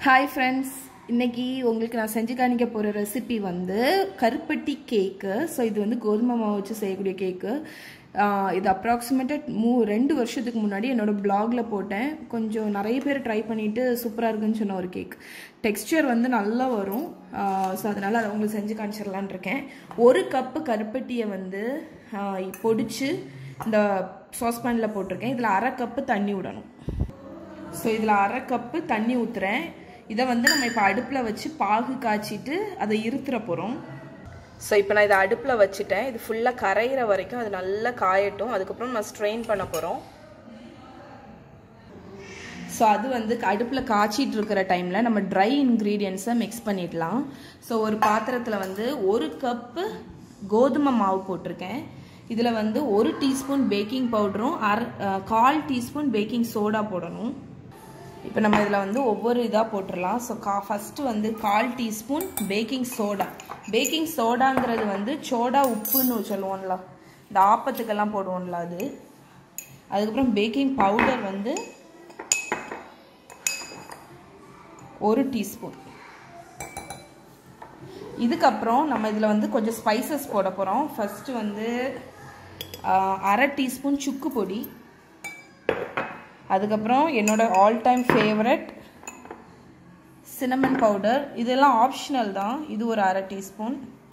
hi friends இன்னைக்கு உங்களுக்கு நான் செஞ்சு காணிக்க போகிற ரெசிபி வந்து கருப்பட்டி கேக்கு ஸோ இது வந்து கோதுமை மாவு வச்சு செய்யக்கூடிய கேக்கு இது அப்ராக்சிமேட்டட் மூ ரெண்டு வருஷத்துக்கு முன்னாடி என்னோட பிளாக்ல போட்டேன் கொஞ்சம் நிறைய பேர் ட்ரை பண்ணிட்டு சூப்பராக இருக்குன்னு சொன்ன ஒரு கேக் டெக்ஸ்டர் வந்து நல்லா வரும் ஸோ அதனால் அதை உங்களுக்கு செஞ்சு காமிச்சிடலான் இருக்கேன் ஒரு கப்பு கருப்பட்டியை வந்து பொடிச்சு இந்த சாஸ்பேனில் போட்டிருக்கேன் இதில் அரை கப்பு தண்ணி விடணும் ஸோ இதில் அரை கப்பு தண்ணி ஊற்றுறேன் இதை வந்து நம்ம இப்போ அடுப்பில் வச்சு பாகு காய்ச்சிட்டு அதை இருத்துற போகிறோம் ஸோ இப்போ நான் இதை அடுப்பில் வச்சுட்டேன் இது ஃபுல்லாக கரையிற வரைக்கும் அது நல்லா காயட்டும் அதுக்கப்புறம் நம்ம ஸ்ட்ரெயின் பண்ண போகிறோம் ஸோ அது வந்து அடுப்பில் காய்ச்சிட்டு இருக்கிற டைமில் நம்ம ட்ரை இன்க்ரீடியன்ஸை மிக்ஸ் பண்ணிடலாம் ஸோ ஒரு பாத்திரத்தில் வந்து ஒரு கப்பு கோதுமை மாவு போட்டிருக்கேன் இதில் வந்து ஒரு டீஸ்பூன் பேக்கிங் பவுடரும் அரை கால் டீஸ்பூன் பேக்கிங் சோடா போடணும் இப்போ நம்ம இதில் வந்து ஒவ்வொரு இதாக போட்டுடலாம் ஸோ கா ஃபஸ்ட்டு வந்து கால் டீஸ்பூன் பேக்கிங் சோடா பேக்கிங் சோடாங்கிறது வந்து சோடா உப்புன்னு சொல்லுவோம்ல இந்த ஆப்பத்துக்கெல்லாம் போடுவோம்ல அது அதுக்கப்புறம் பேக்கிங் பவுடர் வந்து ஒரு டீஸ்பூன் இதுக்கப்புறம் நம்ம இதில் வந்து கொஞ்சம் ஸ்பைசஸ் போட போகிறோம் ஃபஸ்ட்டு வந்து அரை டீஸ்பூன் சுக்கு பொடி அதுக்கப்புறம் என்னோட all time favourite cinnamon powder இதெல்லாம் ஆப்ஷனல் தான் இது ஒரு அரை டீஸ்பூன்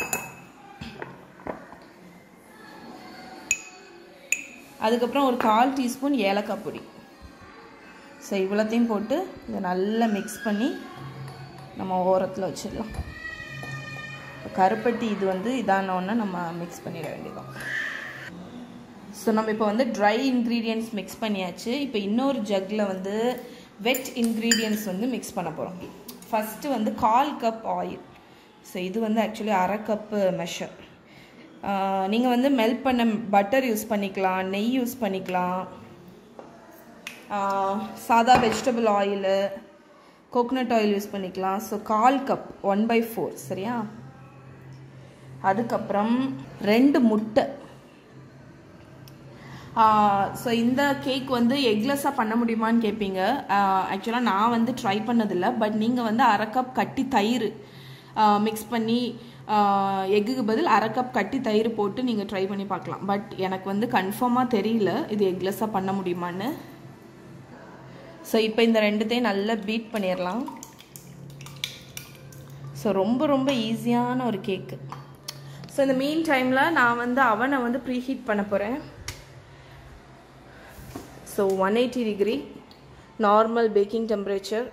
அதுக்கப்புறம் ஒரு கால் டீஸ்பூன் ஏலக்காய் பொடி ஸோ இவ்வளோத்தையும் போட்டு இதை நல்லா மிக்ஸ் பண்ணி நம்ம ஓரத்தில் வச்சிடலாம் கருப்பட்டி இது வந்து இதானோன்னு நம்ம மிக்ஸ் பண்ணிட வேண்டியதான் ஸோ நம்ம இப்போ வந்து ட்ரை இன்க்ரீடியன்ட்ஸ் மிக்ஸ் பண்ணியாச்சு இப்போ இன்னொரு ஜக்கில் வந்து வெட் இன்க்ரீடியன்ட்ஸ் வந்து மிக்ஸ் பண்ண போகிறோம் ஃபஸ்ட்டு வந்து கால் கப் ஆயில் ஸோ இது வந்து ஆக்சுவலி அரை கப்பு மெஷர் நீங்கள் வந்து மெல்ட் பண்ண பட்டர் யூஸ் பண்ணிக்கலாம் நெய் யூஸ் பண்ணிக்கலாம் சாதா vegetable oil coconut oil use பண்ணிக்கலாம் ஸோ கால் கப் ஒன் பை ஃபோர் சரியா அதுக்கப்புறம் ரெண்டு முட்டை ஸோ இந்த கேக் வந்து எக்லெஸ்ஸாக பண்ண முடியுமான்னு கேட்பீங்க ஆக்சுவலாக நான் வந்து ட்ரை பண்ணதில்லை பட் நீங்கள் வந்து அரை கப் கட்டி தயிர் மிக்ஸ் பண்ணி எக்குக்கு பதில் அரை கப் கட்டி தயிர் போட்டு நீங்கள் ட்ரை பண்ணி பார்க்கலாம் பட் எனக்கு வந்து கன்ஃபார்மாக தெரியல இது எக்லெஸ்ஸாக பண்ண முடியுமான்னு ஸோ இப்போ இந்த ரெண்டுத்தையும் நல்லா பீட் பண்ணிடலாம் ஸோ ரொம்ப ரொம்ப ஈஸியான ஒரு கேக்கு ஸோ இந்த மீன் டைமில் நான் வந்து அவனை வந்து ப்ரீ ஹீட் பண்ண போகிறேன் so one eighty degree normal baking temperature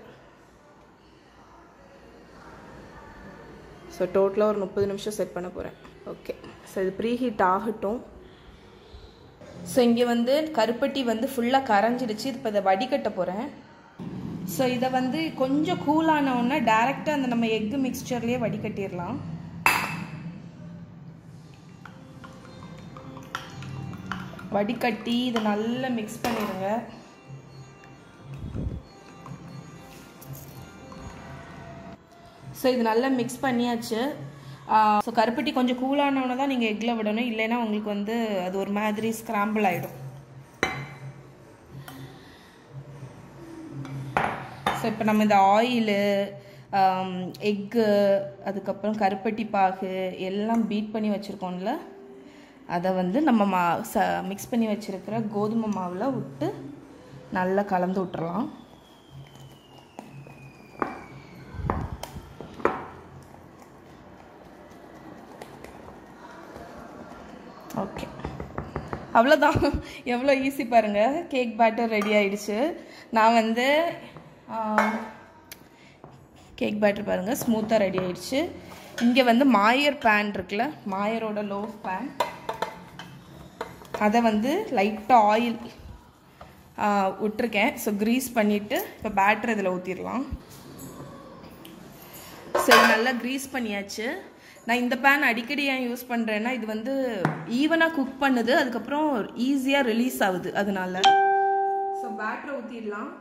so டோட்டலாக ஒரு முப்பது நிமிஷம் செட் பண்ண போகிறேன் ஓகே ஸோ இது ப்ரீ ஹீட் ஆகட்டும் ஸோ இங்கே வந்து கருப்பட்டி வந்து ஃபுல்லாக கரைஞ்சிடுச்சு இப்போ இதை வடிகட்ட போகிறேன் ஸோ இதை வந்து கொஞ்சம் கூலானவுடனே டேரெக்டாக அந்த நம்ம எக்கு மிக்ஸ்சர்லேயே வடிகட்டிடலாம் வடிகட்டி இதை நல்லா மிக்ஸ் பண்ணிடுங்க ஸோ இது நல்லா மிக்ஸ் பண்ணியாச்சு ஸோ கருப்பட்டி கொஞ்சம் கூலானவனை தான் நீங்கள் எக்கில் விடணும் இல்லைன்னா உங்களுக்கு வந்து அது ஒரு மாதிரி ஸ்க்ராம்பிள் ஆகிடும் ஸோ இப்போ நம்ம இந்த ஆயிலு எக்கு அதுக்கப்புறம் கருப்பட்டி பாகு எல்லாம் பீட் பண்ணி வச்சுருக்கோம்ல அதை வந்து நம்ம மா ச மிக்ஸ் பண்ணி வச்சுருக்கிற கோதுமை மாவில் விட்டு நல்லா கலந்து விட்டுறலாம் ஓகே அவ்வளோதான் எவ்வளோ ஈஸி பாருங்கள் கேக் பேட்டர் ரெடி ஆயிடுச்சு நான் வந்து கேக் பேட்டர் பாருங்கள் ஸ்மூத்தாக ரெடி ஆயிடுச்சு இங்கே வந்து மாயர் பேன் இருக்குல்ல மாயரோட லோ பேன் அதை வந்து லைட்டாக ஆயில் விட்டுருக்கேன் ஸோ க்ரீஸ் பண்ணிவிட்டு இப்போ பேட்டர் இதில் ஊற்றிடலாம் ஸோ இது நல்லா க்ரீஸ் பண்ணியாச்சு நான் இந்த பேன் அடிக்கடி ஏன் யூஸ் பண்ணுறேன்னா இது வந்து ஈவனாக குக் பண்ணுது அதுக்கப்புறம் ஈஸியாக ரிலீஸ் ஆகுது அதனால ஸோ பேட்டரை ஊற்றிடலாம்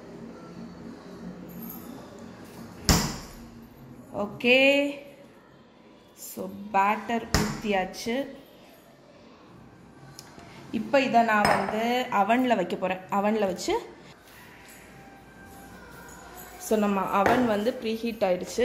ஓகே ஸோ பேட்டர் ஊற்றியாச்சு இப்போ இதை நான் வந்து அவனில் வைக்க போகிறேன் அவனில் வச்சு ஸோ நம்ம அவன் வந்து ப்ரீஹீட் ஆயிடுச்சு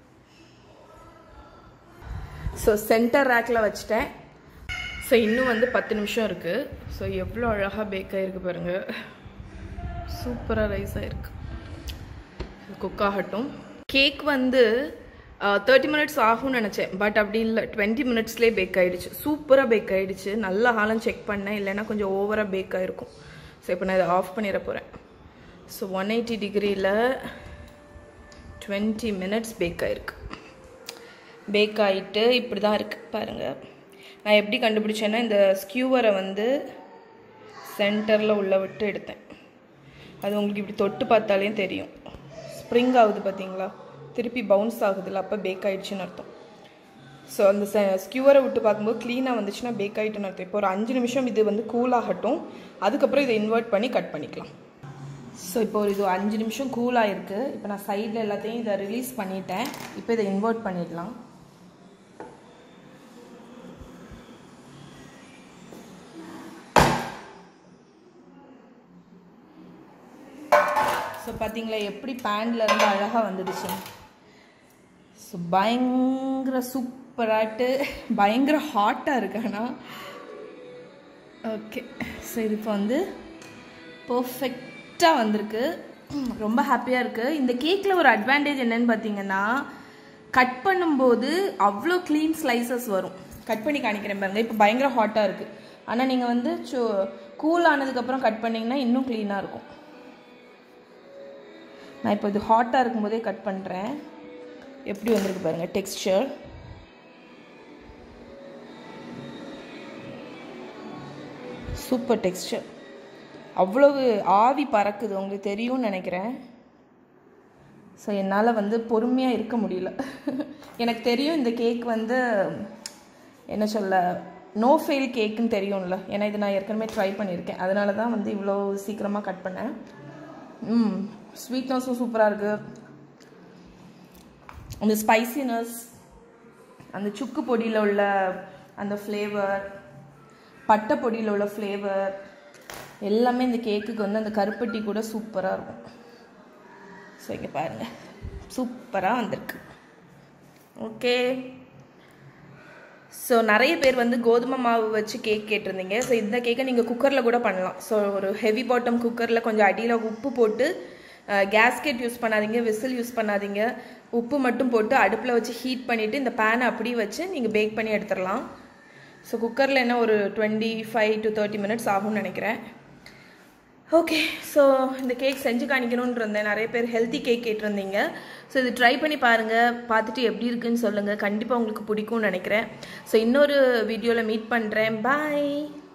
ஸோ சென்டர் ரேக்கில் வச்சுட்டேன் ஸோ இன்னும் வந்து பத்து நிமிஷம் இருக்குது ஸோ எவ்வளோ அழகாக பேக் ஆகிருக்கு பாருங்கள் சூப்பராக ரைஸ் ஆகிருக்கு குக் ஆகட்டும் கேக் வந்து தேர்ட்டி மினிட்ஸ் ஆகும்னு நினச்சேன் பட் அப்படி இல்லை டுவெண்ட்டி மினிட்ஸ்லேயே பேக் ஆகிடுச்சு சூப்பராக பேக் ஆகிடுச்சு நல்ல ஹாலம் செக் பண்ணேன் இல்லைன்னா கொஞ்சம் ஓவராக பேக் ஆகிருக்கும் ஸோ இப்போ நான் இதை ஆஃப் பண்ணிட போகிறேன் ஸோ ஒன் எயிட்டி டிகிரியில் டுவெண்ட்டி மினிட்ஸ் பேக் ஆகிருக்கு பேக் ஆகிட்டு இப்படி தான் இருக்குது பாருங்கள் நான் எப்படி கண்டுபிடிச்சேன்னா இந்த ஸ்கியூவரை வந்து சென்டரில் உள்ள விட்டு எடுத்தேன் அது உங்களுக்கு இப்படி தொட்டு பார்த்தாலே தெரியும் ஸ்ப்ரிங் ஆகுது பார்த்தீங்களா திருப்பி பவுன்ஸ் ஆகுதுல்ல அப்போ பேக் ஆகிடுச்சின்னு அர்த்தம் ஸோ அந்த ஸ்கியூவரை விட்டு பார்க்கும்போது க்ளீனாக வந்துச்சுன்னா பேக் ஆகிட்டுன்னு அர்த்தம் இப்போ ஒரு அஞ்சு நிமிஷம் இது வந்து கூல் ஆகட்டும் அதுக்கப்புறம் இதை இன்வெர்ட் பண்ணி கட் பண்ணிக்கலாம் ஸோ இப்போ ஒரு இது அஞ்சு நிமிஷம் கூல் ஆகிருக்கு இப்போ நான் சைடில் எல்லாத்தையும் இதை ரிலீஸ் பண்ணிட்டேன் இப்போ இதை இன்வெர்ட் பண்ணிடலாம் ஸோ பார்த்தீங்களா எப்படி பேன்ல இருந்து அழகாக வந்துடுச்சு ஸோ பயங்கர சூப்பராட்டு பயங்கர ஹாட்டாக இருக்கு ஆனால் ஓகே ஸோ இது இப்போ வந்து பர்ஃபெக்டாக வந்திருக்கு ரொம்ப ஹாப்பியாக இருக்குது இந்த கேக்கில் ஒரு அட்வான்டேஜ் என்னன்னு பார்த்தீங்கன்னா கட் பண்ணும்போது அவ்வளோ க்ளீன் ஸ்லைசஸ் வரும் கட் பண்ணி காணிக்கிறேன் பாருங்க இப்போ பயங்கர ஹாட்டாக இருக்குது ஆனால் நீங்கள் வந்து சோ கூல் ஆனதுக்கப்புறம் கட் பண்ணிங்கன்னா இன்னும் க்ளீனாக இருக்கும் நான் இப்போ இது ஹாட்டாக இருக்கும்போதே கட் பண்ணுறேன் எப்படி வந்திருக்கு பாருங்கள் டெக்ஸ்டர் சூப்பர் டெக்ஸ்டர் அவ்வளவு ஆவி பறக்குது உங்களுக்கு தெரியும்னு நினைக்கிறேன் ஸோ என்னால் வந்து பொறுமையாக இருக்க முடியல எனக்கு தெரியும் இந்த கேக் வந்து என்ன சொல்ல நோ ஃபெயில் கேக்குன்னு தெரியும்ல ஏன்னா இது நான் ஏற்கனவே ட்ரை பண்ணியிருக்கேன் அதனால தான் வந்து இவ்வளோ சீக்கிரமாக கட் பண்ணேன் ம் ஸ்வீட்னஸும் சூப்பராக இருக்குது அந்த ஸ்பைசினஸ் அந்த சுக்கு பொடியில் உள்ள அந்த ஃப்ளேவர் பட்டை பொடியில் உள்ள ஃப்ளேவர் எல்லாமே இந்த கேக்குக்கு வந்து அந்த கருப்பட்டி கூட சூப்பராக இருக்கும் ஸோ இங்கே பாருங்கள் சூப்பராக வந்திருக்கு ஓகே ஸோ நிறைய பேர் வந்து கோதுமை மாவு வச்சு கேக் கேட்டிருந்தீங்க ஸோ இந்த கேக்கை நீங்கள் குக்கரில் கூட பண்ணலாம் ஸோ ஒரு ஹெவி பாட்டம் குக்கரில் கொஞ்சம் அடியில் உப்பு போட்டு கேஸ்கெட் யூஸ் பண்ணாதீங்க விசில் யூஸ் பண்ணாதீங்க உப்பு மட்டும் போட்டு அடுப்பில் வச்சு ஹீட் பண்ணிவிட்டு இந்த பேனை அப்படியே வச்சு நீங்கள் பேக் பண்ணி எடுத்துடலாம் ஸோ குக்கரில் என்ன ஒரு twenty five to thirty minutes ஆகும்னு நினைக்கிறேன் ஓகே ஸோ இந்த கேக் செஞ்சு காணிக்கணும்னு இருந்தேன் நிறைய பேர் ஹெல்த்தி கேக் கேட்டிருந்தீங்க ஸோ இது ட்ரை பண்ணி பாருங்கள் பார்த்துட்டு எப்படி இருக்குன்னு சொல்லுங்கள் கண்டிப்பாக உங்களுக்கு பிடிக்கும்னு நினைக்கிறேன் ஸோ இன்னொரு வீடியோவில் மீட் பண்ணுறேன் பாய்